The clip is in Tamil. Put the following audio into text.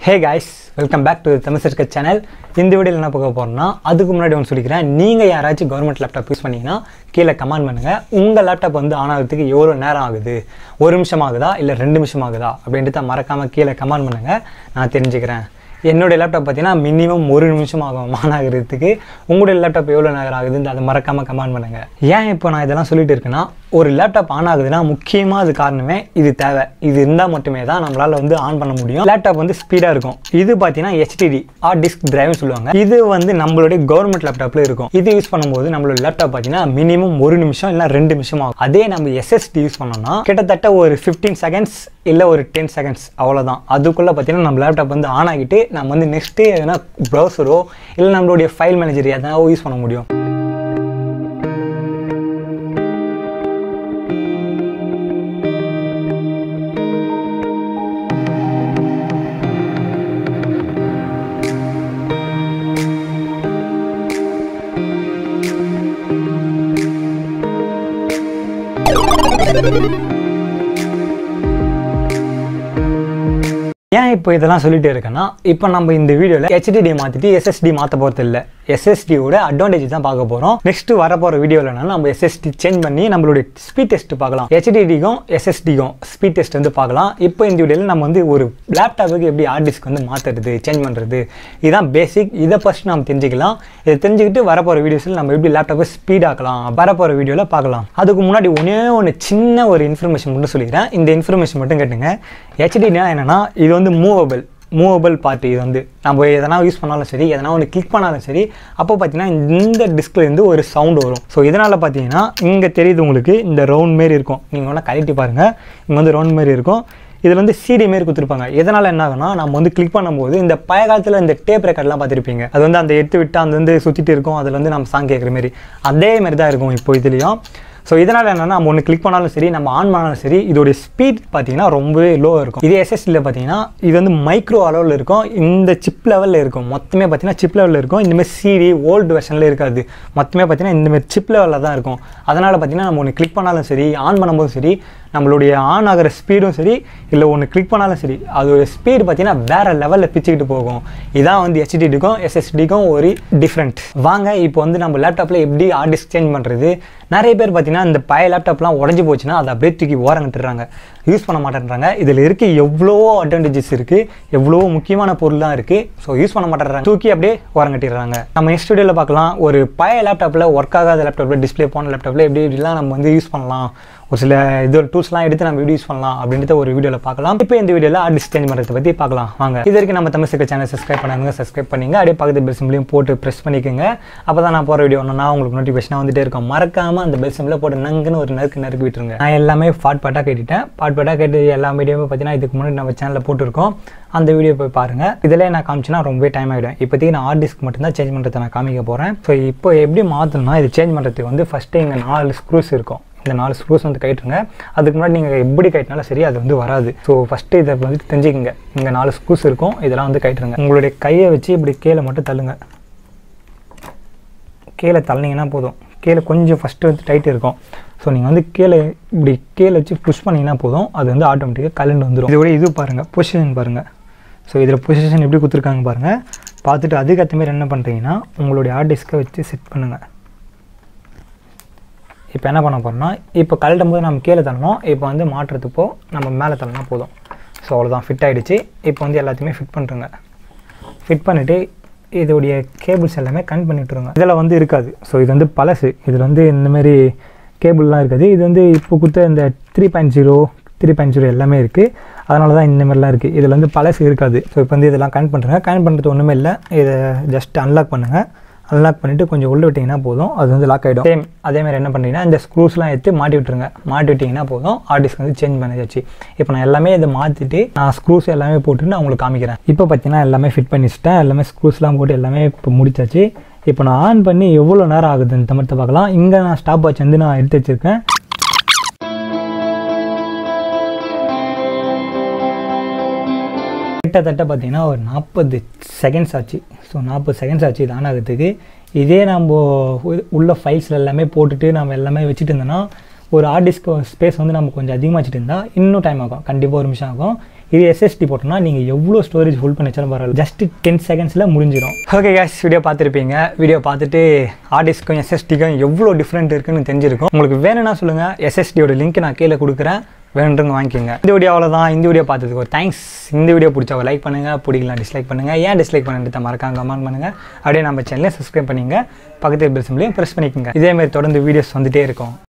hey guys welcome back to Tamil circus channel இந்த வீடியோவில் என்ன பார்க்க போகிறோம்னா அதுக்கு முன்னாடி ஒன்று சொல்லிக்கிறேன் நீங்கள் யாராச்சும் கவர்மெண்ட் லேப்டாப் யூஸ் பண்ணீங்கன்னா கீழே கமெண்ட் பண்ணுங்கள் உங்கள் லேப்டாப் வந்து ஆன் ஆகிறதுக்கு எவ்வளோ நேரம் ஆகுது ஒரு நிமிஷம் ஆகுதா இல்லை ரெண்டு நிமிஷம் ஆகுதா அப்படின்ட்டு மறக்காமல் கீழே கமெண்ட் பண்ணுங்கள் நான் தெரிஞ்சுக்கிறேன் என்னுடைய லேப்டாப் பார்த்தீங்கன்னா மினிமம் ஒரு நிமிஷம் ஆகும் ஆன் ஆகிறதுக்கு உங்களுடைய லேப்டாப் எவ்வளோ நேரம் ஆகுதுன்னு அதை மறக்காமல் கமெண்ட் பண்ணுங்கள் ஏன் இப்போ நான் இதெல்லாம் சொல்லிட்டு இருக்கேன்னா ஒரு லேப்டாப் ஆன் ஆகுதுன்னா முக்கியமாக அது காரணமே இது தேவை இது இருந்தால் மட்டுமே தான் நம்மளால் வந்து ஆன் பண்ண முடியும் லேப்டாப் வந்து ஸ்பீடாக இருக்கும் இது பார்த்தீங்கன்னா HDD ஹார்ட் டிஸ்க் டிரைவ்னு சொல்லுவாங்க இது வந்து நம்மளுடைய கவர்மெண்ட் லேப்டாப்பில் இருக்கும் இது யூஸ் பண்ணும்போது நம்மளோட லேப்டாப் பார்த்தீங்கன்னா மினிமம் ஒரு நிமிஷம் இல்லை ரெண்டு நிமிஷம் ஆகும் அதே நம்ம எஸ்எஸ்டி யூஸ் பண்ணோம்னா கிட்டத்தட்ட ஒரு ஃபிஃப்டீன் செகண்ட்ஸ் இல்லை ஒரு டென் செகண்ட்ஸ் அவ்வளோதான் அதுக்குள்ளே பார்த்தீங்கன்னா நம்ம லேப்டாப் வந்து ஆன் ஆகிட்டு நம்ம வந்து நெக்ஸ்ட்டு எதனா ப்ரௌசரோ இல்லை நம்மளுடைய ஃபைல் மேனேஜர் எதனா யூஸ் பண்ண முடியும் ஏன் இப்போ இதெல்லாம் சொல்லிட்டு இருக்கேன்னா இப்போ நம்ம இந்த வீடியோவில் ஹெச்டிடி மாற்றிட்டு எஸ்எஸ்டி மாற்ற போகிறது இல்லை எஸ்எஸ்டியோட அட்வான்டேஜ் தான் பார்க்க போகிறோம் நெக்ஸ்ட் வரப்போகிற வீடியோவில் நம்ம எஸ்எஸ்டி சேஞ்ச் பண்ணி நம்மளுடைய ஸ்பீட் டெஸ்ட் பார்க்கலாம் ஹெச்டிடிக்கும் எஸ்எஸ்டிக்கும் ஸ்பீட் டெஸ்ட் வந்து பார்க்கலாம் இப்போ இந்த வீடியோவில் நம்ம வந்து ஒரு லேப்டாப்புக்கு எப்படி ஹார்ட் டிஸ்க் வந்து மாற்றுறது சேஞ்ச் பண்ணுறது இதுதான் பேசிக் இதை ஃபஸ்ட் நம்ம தெரிஞ்சுக்கலாம் இதை தெரிஞ்சுக்கிட்டு வரப்போகிற வீடியோஸில் நம்ம எப்படி லேப்டாப்பை ஸ்பீட் ஆக்கலாம் வரப்போகிற வீடியோவில் பார்க்கலாம் அதுக்கு முன்னாடி ஒன்றே ஒன்று சின்ன ஒரு இன்ஃபர்மேஷன் மட்டும் சொல்லிக்கிறேன் இந்த இன்ஃபர்மேஷன் மட்டும் கேட்டுங்க ஹெச்டினா என்னென்னா இது வந்து மூவபிள் மூவபிள் பார்ட் இது வந்து நம்ம எதனா யூஸ் பண்ணாலும் சரி எதனா ஒன்று கிளிக் பண்ணாலும் சரி அப்போ பார்த்தீங்கன்னா இந்த டிஸ்பிளேருந்து ஒரு சவுண்ட் வரும் ஸோ இதனால் பார்த்தீங்கன்னா இங்கே தெரியுது உங்களுக்கு இந்த ரவுண்ட் மாரி இருக்கும் நீங்கள் வேணால் கழட்டி பாருங்கள் இங்கே வந்து ரவுண்ட் மாரி இருக்கும் இதில் வந்து சிடி மாரி கொடுத்துருப்பாங்க எதனால் என்ன ஆகும்னா நம்ம வந்து கிளிக் பண்ணும்போது இந்த பழைய காலத்தில் இந்த டேப் ரெக்கார்ட்லாம் பார்த்துருப்பீங்க அது வந்து அந்த எடுத்து விட்டு அந்த வந்து சுற்றிட்டு இருக்கும் அதில் வந்து நம்ம சாங் கேட்குற மாரி அதே மாதிரி தான் இருக்கும் இப்போ இதுலேயும் ஸோ இதனால் என்னென்னா நம்ம ஒன்று கிளிக் பண்ணாலும் சரி நம்ம ஆன் பண்ணாலும் சரி இதோடைய ஸ்பீட் பார்த்தீங்கன்னா ரொம்பவே லோவாக இருக்கும் இதே எஸ்எஸ்டியில் பார்த்தீங்கன்னா இது வந்து மைக்ரோ அளவில் இருக்கும் இந்த சிப் லெவலில் இருக்கும் மொத்தமே பார்த்தீங்கன்னா சிப் லெவலில் இருக்கும் இந்தமாதிரி சிடி ஓல்டு வெர்ஷனில் இருக்காது மொத்தமே பார்த்தீங்கன்னா இந்தமாதிரி சிப் லெவலில் தான் இருக்கும் அதனால் பார்த்தீங்கன்னா நம்ம ஒன்று கிளிக் பண்ணாலும் சரி ஆன் பண்ணும்போது சரி நம்மளுடைய ஆன் ஆகிற ஸ்பீடும் சரி இல்லை ஒன்று கிளிக் பண்ணாலும் சரி அதோட ஸ்பீடு பார்த்தீங்கன்னா வேறு லெவலில் பிச்சுக்கிட்டு போகும் இதான் வந்து ஹெச்டிடிக்கும் எஸ்எஸ்டிக்கும் ஒரு டிஃப்ரெண்ட் வாங்க இப்போ வந்து நம்ம லேப்டாப்பில் எப்படி ஹார்ட் டிஸ்க் சேஞ்ச் பண்ணுறது நிறைய பேர் பார்த்தீங்கன்னா இந்த பழைய லேப்டாப்லாம் உடஞ்சி போச்சுன்னா அதை அப்படியே தூக்கி ஓரங்கிட்டுறாங்க யூஸ் பண்ண மாட்டேன்றாங்க இதில் இருக்க எவ்வளோ அட்வான்டேஜஸ் இருக்குது எவ்வளோ முக்கியமான பொருள்லாம் இருக்குது ஸோ யூஸ் பண்ண மாட்டேறாங்க தூக்கி அப்படியே ஓரங்கட்டிடுறாங்க நம்ம நெக்ஸ்ட் வீடியோவில் பார்க்கலாம் ஒரு பழைய லேப்டாப்பில் ஒர்க் ஆகாத லேப்டாப்பில் டிஸ்பிளே போன லேப்டாப்பில் எப்படி எப்படிலாம் நம்ம வந்து யூஸ் பண்ணலாம் ஒரு சில இது டூல்ஸ்லாம் எடுத்து நம்ம வீடியோ யூஸ் பண்ணலாம் அப்படின்றத ஒரு வீடியோவில் பார்க்கலாம் இப்போ இந்த வீடியோவில் ஹார்ட் டிஸ்க் சேஞ்ச் பண்ணுறதை பற்றி பார்க்கலாம் வாங்க இது வரைக்கும் நம்ம தமிழ் சிக்க சேனல் சப்ஸ்கிரைப் பண்ணாங்க சப்ஸ்கிரைப் பண்ணிங்க அப்படியே பக்கத்து பெல் சிம்லையும் போட்டு ப்ரெஸ் பண்ணிக்கோங்க அப்போ தான் நான் போகிற வீடியோ ஒன்றுனா உங்களுக்கு நோட்டிஃபிகேஷனாக வந்துட்டே இருக்கும் மறக்காமல் அந்த பெல் சிம்மில் போட்டு நங்குன்னு ஒரு நறுக்கு நறுக்கு விட்டுருங்க நான் எல்லாமே பாட் பாட்டாக கேட்டுட்டேன் பாட் பாட்டாக கேட்டு எல்லா வீடியோவும் பார்த்தீங்கன்னா இதுக்கு முன்னாடி நம்ம சேனலில் போட்டிருக்கோம் அந்த வீடியோ போய் பாருங்கள் இதில் நான் காமிச்சுன்னா ரொம்பவே டைம் ஆகிடும் இப்போதைக்கு நான் ஹார்ட் டிஸ்க் மட்டும்தான் சேஞ்ச் பண்ணுறதை நான் காமிக்க போகிறேன் ஸோ இப்போ எப்படி மாற்றணும்னா இது சேஞ்ச் பண்ணுறதுக்கு வந்து ஃபஸ்ட்டு இங்கே நாலு ஸ்க்ரூஸ் இருக்கும் இந்த நாலு ஸ்க்ரூஸ் வந்து கைட்டுருங்க அதுக்கு முன்னாடி நீங்கள் எப்படி கைட்டினாலும் சரி அது வந்து வராது ஸோ ஃபஸ்ட்டு இதை வந்து தெரிஞ்சுக்கங்க இங்கே நாலு ஸ்க்ரூஸ் இருக்கும் இதெல்லாம் வந்து கைட்டுருங்க உங்களுடைய கையை வச்சு இப்படி கீழே மட்டும் தள்ளுங்க கீழே தள்ளிங்கன்னா போதும் கீழே கொஞ்சம் ஃபஸ்ட்டு வந்து டைட் இருக்கும் ஸோ நீங்கள் வந்து கீழே இப்படி கீழே வச்சு புஷ் பண்ணிங்கன்னா போதும் அது வந்து ஆட்டோமேட்டிக்காக கலண்டு வந்துடும் இதோட இது பாருங்கள் பொசிஷன் பாருங்கள் ஸோ இதில் பொசிஷன் எப்படி கொடுத்துருக்காங்க பாருங்கள் பார்த்துட்டு அதுக்கேற்ற மாதிரி என்ன பண்ணுறீங்கன்னா உங்களுடைய ஹார்ட் டிஸ்க்கை வச்சு செட் பண்ணுங்கள் இப்போ என்ன பண்ண போகிறோம்னா இப்போ கழட்டும் போது நம்ம கீழே தள்ளணும் இப்போ வந்து மாற்றுறதுப்போ நம்ம மேலே தள்ளனா போதும் ஸோ அவ்வளோதான் ஃபிட் ஆகிடுச்சு இப்போ வந்து எல்லாத்தையுமே ஃபிட் பண்ணுறங்க ஃபிட் பண்ணிவிட்டு இதோடைய கேபிள்ஸ் எல்லாமே கனெக்ட் பண்ணி விட்ருங்க இதில் வந்து இருக்காது ஸோ இது வந்து பழசு இதில் வந்து இந்தமாரி கேபிள்லாம் இருக்காது இது வந்து இப்போ கொடுத்த இந்த three point zero three point zero எல்லாமே இருக்குது அதனால தான் இந்த மாதிரிலாம் இருக்குது இதில் வந்து பழசு இருக்காது ஸோ இப்போ வந்து இதெல்லாம் கனெக்ட் பண்ணுறேங்க கனெக்ட் பண்ணுறது ஒன்றுமே இல்லை இதை ஜஸ்ட் அன்லாக் பண்ணுங்கள் அன்லாக் பண்ணிவிட்டு கொஞ்சம் உள்ள விட்டிங்கன்னா போதும் அது வந்து லாக் ஆகிடும் சேம் அதேமாதிரி என்ன பண்ணுறீங்கன்னா இந்த ஸ்க்ரூஸ்லாம் எடுத்து மாட்டி விட்டுருங்க மாட்டி விட்டிங்கன்னா போதும் ஹார்ட் டிஸ்க் வந்து சேஞ்ச் பண்ணியாச்சு இப்போ நான் எல்லாமே இதை மாற்றிட்டு நான் ஸ்க்ரூஸ் எல்லாமே போட்டுட்டு நான் உங்களுக்கு காமிக்கிறேன் இப்போ பார்த்தீங்கன்னா எல்லாமே ஃபிட் பண்ணி வச்சுட்டேன் எல்லாமே ஸ்க்ரூஸ்லாம் போட்டு எல்லாமே இப்போ முடிச்சாச்சு இப்போ நான் ஆன் பண்ணி எவ்வளோ நேரம் ஆகுது இந்த மரத்தை பார்க்கலாம் இங்கே நான் ஸ்டாப் வாட்ச் வந்து நான் எடுத்து வச்சுருக்கேன் கிட்டத்தட்ட பார்த்தீங்கன்னா ஒரு நாற்பது செகண்ட்ஸ் ஆச்சு ஸோ நாற்பது செகண்ட்ஸ் ஆச்சு இது ஆன் ஆகிறதுக்கு இதே நம்ம உள்ள ஃபைல்ஸில் எல்லாமே போட்டுட்டு நம்ம எல்லாமே வச்சுட்டு இருந்தோன்னா ஒரு ஹார்ட் டிஸ்க் ஸ்பேஸ் வந்து நம்ம கொஞ்சம் அதிகமாக வச்சுட்டு இருந்தால் இன்னும் டைம் ஆகும் கண்டிப்பாக ஒரு நிமிஷம் ஆகும் இது எஸ்எஸ்டி போட்டோம்னா நீங்கள் எவ்வளோ ஸ்டோரேஜ் ஃபுல் பண்ணி வச்சாலும் பரவாயில்ல ஜஸ்ட் டென் செகண்ட்ஸில் முடிஞ்சிடும் ஓகே கேஸ் வீடியோ பார்த்துருப்பீங்க வீடியோ பார்த்துட்டு ஹார்ட் டிஸ்க்கும் எஸ்எஸ்டிக்கும் எவ்வளோ டிஃப்ரெண்ட் இருக்குன்னு தெரிஞ்சிருக்கும் உங்களுக்கு வேணும்னா சொல்லுங்கள் எஸ்எஸ்டியோட லிங்க் நான் கீழே கொடுக்குறேன் வேணுன்றவங்க வாங்கிக்கோங்க இந்த வீடியோ அவ்வளோதான் இந்த வீடியோ பார்த்ததுக்கு ஒரு தேங்க்ஸ் இந்த வீடியோ பிடிச்சவங்க லைக் பண்ணுங்கள் பிடிக்கலாம் டிஸ்லைக் பண்ணுங்கள் ஏன் டிஸ்லைக் பண்ணிட்டு மறக்காம கமெண்ட் பண்ணுங்கள் அப்படியே நம்ம சேனலை சப்ஸ்கிரைப் பண்ணிங்க பக்கத்தில் பெல் சிம்லையும் ப்ரெஸ் பண்ணிக்கோங்க இதேமாதிரி தொடர்ந்து வீடியோஸ் வந்துட்டே இருக்கும்